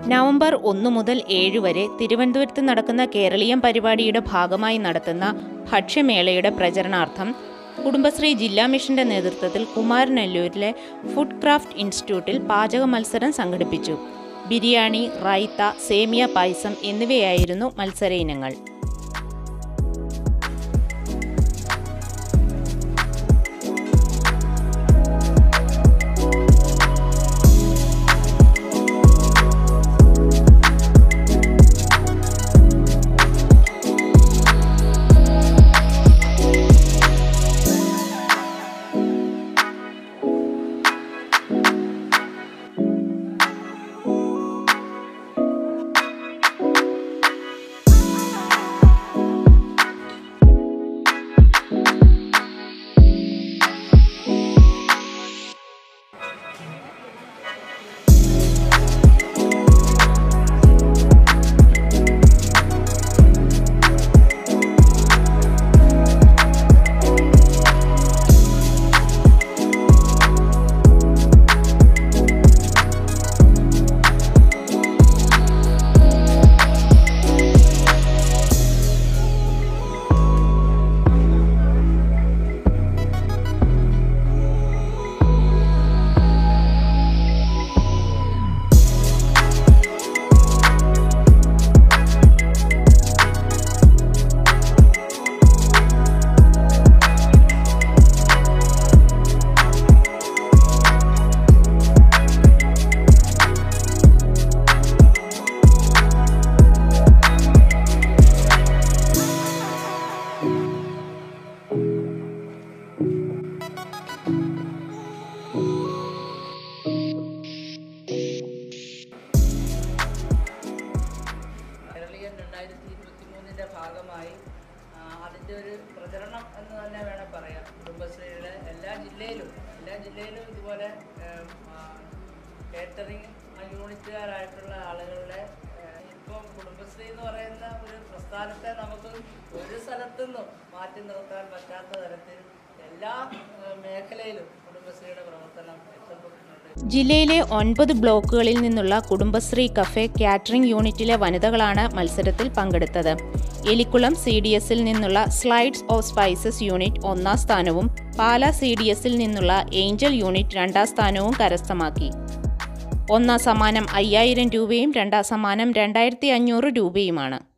November ഒന്ന് മുതൽ ഏഴ് വരെ തിരുവനന്തപുരത്ത് നടക്കുന്ന കേരളീയം പരിപാടിയുടെ ഭാഗമായി നടത്തുന്ന ഭക്ഷ്യമേളയുടെ പ്രചരണാർത്ഥം കുടുംബശ്രീ ജില്ലാ മിഷന്റെ നേതൃത്വത്തിൽ കുമാരനല്ലൂരിലെ ഫുഡ് ക്രാഫ്റ്റ് ഇൻസ്റ്റിറ്റ്യൂട്ടിൽ പാചക മത്സരം സംഘടിപ്പിച്ചു ബിരിയാണി റൈത്ത സേമിയ പായസം എന്നിവയായിരുന്നു മത്സര ഇനങ്ങൾ കേരളീയൻ രണ്ടായിരത്തി ഇരുപത്തി മൂന്നിൻ്റെ ഭാഗമായി ആ, അതിൻ്റെ ഒരു പ്രചരണം എന്ന് തന്നെ വേണം പറയാം കുടുംബശ്രീയുടെ എല്ലാ ജില്ലയിലും എല്ലാ ജില്ലയിലും ഇതുപോലെ കേറ്ററിംഗ് യൂണിറ്റുകാരായിട്ടുള്ള ആളുകളുടെ ഏഹ്, ഇപ്പം കുടുംബശ്രീ എന്ന് പറയുന്ന ഒരു പ്രസ്ഥാനത്തെ നമുക്ക് ഒരു സ്ഥലത്തുനിന്നും മാറ്റി നിർത്താൻ പറ്റാത്ത തരത്തിൽ എല്ലാ ഏഹ്, മേഖലയിലും കുടുംബശ്രീയുടെ പ്രവർത്തനം എത്തപ്പെട്ടിട്ടുണ്ട് ജില്ലയിലെ ഒൻപത് ബ്ലോക്കുകളിൽ നിന്നുള്ള കുടുംബശ്രീ കഫേ കാറ്ററിംഗ് യൂണിറ്റിലെ വനിതകളാണ് മത്സരത്തിൽ പങ്കെടുത്തത് എലിക്കുളം സി ഡി എസിൽ നിന്നുള്ള സ്ലൈഡ്സ് ഓഫ് സ്പൈസസ് യൂണിറ്റ് ഒന്നാം സ്ഥാനവും പാല സി ഡി എസിൽ നിന്നുള്ള ഏഞ്ചൽ യൂണിറ്റ് രണ്ടാം സ്ഥാനവും കരസ്ഥമാക്കി ഒന്നാം സമ്മാനം അയ്യായിരം രൂപയും രണ്ടാം സമ്മാനം രണ്ടായിരത്തി അഞ്ഞൂറ് രൂപയുമാണ്